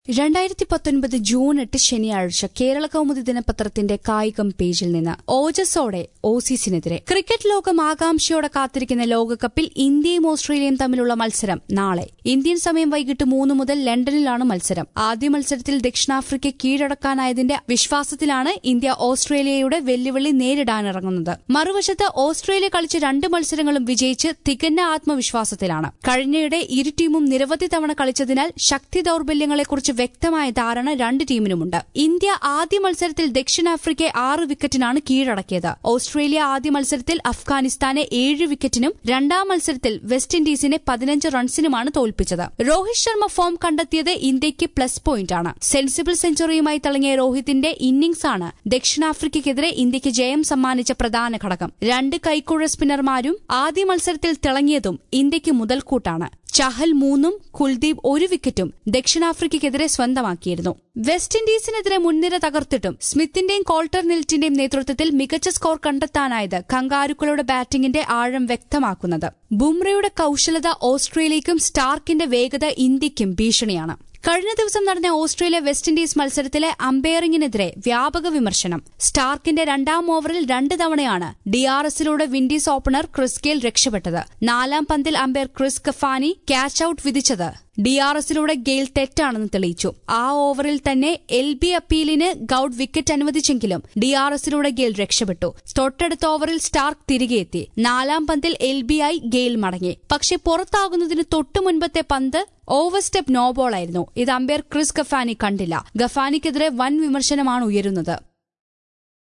രണ്ടായിരത്തി പത്തൊൻപത് ജൂൺ എട്ട് ശനിയാഴ്ച കേരള കൗമുദി ദിനപത്രത്തിന്റെ കായികം പേജിൽ നിന്ന് ഓജസ്സോടെ ഓസീസിനെതിരെ ക്രിക്കറ്റ് ലോകം ആകാംക്ഷയോടെ കാത്തിരിക്കുന്ന ലോകകപ്പിൽ ഇന്ത്യയും ഓസ്ട്രേലിയയും തമ്മിലുള്ള മത്സരം നാളെ ഇന്ത്യൻ സമയം വൈകിട്ട് മൂന്ന് മുതൽ ലണ്ടനിലാണ് മത്സരം ആദ്യ മത്സരത്തിൽ ദക്ഷിണാഫ്രിക്ക കീഴടക്കാനായതിന്റെ വിശ്വാസത്തിലാണ് ഇന്ത്യ ഓസ്ട്രേലിയയുടെ വെല്ലുവിളി നേരിടാനിറങ്ങുന്നത് മറുവശത്ത് ഓസ്ട്രേലിയ കളിച്ച രണ്ട് മത്സരങ്ങളും വിജയിച്ച് തികഞ്ഞ ആത്മവിശ്വാസത്തിലാണ് കഴിഞ്ഞയിടെ ഇരു ടീമും നിരവധി തവണ കളിച്ചതിനാൽ ശക്തി ദൌർബല്യങ്ങളെക്കുറിച്ച് വ്യക്തമായ ധാരണ രണ്ട് ടീമിനുമുണ്ട് ഇന്ത്യ ആദ്യ മത്സരത്തിൽ ദക്ഷിണാഫ്രിക്കയെ ആറ് വിക്കറ്റിനാണ് കീഴടക്കിയത് ഓസ്ട്രേലിയ ആദ്യ മത്സരത്തിൽ അഫ്ഗാനിസ്ഥാനെ ഏഴ് വിക്കറ്റിനും രണ്ടാം മത്സരത്തിൽ വെസ്റ്റ് ഇൻഡീസിനെ പതിനഞ്ച് റൺസിനുമാണ് തോൽപ്പിച്ചത് രോഹിത് ശർമ്മ ഫോം കണ്ടെത്തിയത് ഇന്ത്യയ്ക്ക് പ്ലസ് പോയിന്റാണ് സെൻസിബിൾ സെഞ്ചുറിയുമായി തിളങ്ങിയ രോഹിത്തിന്റെ ഇന്നിംഗ്സാണ് ദക്ഷിണാഫ്രിക്കയ്ക്കെതിരെ ഇന്ത്യയ്ക്ക് ജയം സമ്മാനിച്ച പ്രധാന ഘടകം രണ്ട് കൈക്കുഴ സ്പിന്നർമാരും ആദ്യ മത്സരത്തിൽ തിളങ്ങിയതും ഇന്ത്യയ്ക്ക് മുതൽക്കൂട്ടാണ് ചഹൽ മൂന്നും കുൽദീപ് ഒരു വിക്കറ്റും ദക്ഷിണാഫ്രിക്കയ്ക്കെതിരെ സ്വന്തമാക്കിയിരുന്നു വെസ്റ്റ് ഇൻഡീസിനെതിരെ മുൻനിര തകർത്തിട്ടും സ്മിത്തിന്റെയും കോൾട്ടർ നിൽറ്റിന്റെയും നേതൃത്വത്തിൽ മികച്ച സ്കോർ കണ്ടെത്താനായത് കങ്കാരുക്കളുടെ ബാറ്റിംഗിന്റെ ആഴം വ്യക്തമാക്കുന്നത് ബുംറയുടെ കൌശലത ഓസ്ട്രേലിയയ്ക്കും സ്റ്റാർക്കിന്റെ വേഗത ഇന്ത്യയ്ക്കും ഭീഷണിയാണ് കഴിഞ്ഞ ദിവസം നടന്ന ഓസ്ട്രേലിയ വെസ്റ്റ് ഇൻഡീസ് മത്സരത്തിലെ അമ്പയറിംഗിനെതിരെ വ്യാപക വിമർശനം സ്റ്റാർക്കിന്റെ രണ്ടാം ഓവറിൽ രണ്ട് തവണയാണ് ഡിആർഎസിലൂടെ വിൻഡീസ് ഓപ്പണർ ക്രിസ് ഗെയിൽ രക്ഷപ്പെട്ടത് നാലാം പന്തിൽ umpire Chris Gaffaney catch out വിധിച്ചത് ഡിആർഎസിലൂടെ ഗെയിൽ തെറ്റാണെന്ന് തെളിയിച്ചു ആ ഓവറിൽ തന്നെ എൽ ബി അപ്പീലിന് ഗൌഡ് വിക്കറ്റ് അനുവദിച്ചെങ്കിലും ഡിആർഎസിലൂടെ ഗെയിൽ രക്ഷപ്പെട്ടു തൊട്ടടുത്ത ഓവറിൽ സ്റ്റാർക്ക് തിരികെ എത്തി നാലാം പന്തിൽ എൽ ബി ആയി ഗെയിൽ മടങ്ങി പക്ഷെ പുറത്താകുന്നതിന് തൊട്ടു മുൻപത്തെ പന്ത് ഓവർ സ്റ്റെപ്പ് നോ ബോളായിരുന്നു ഇത് അമ്പയർ ക്രിസ് ഗഫാനി കണ്ടില്ല ഗഫാനിക്കെതിരെ വൻ വിമർശനമാണ് ഉയരുന്നത്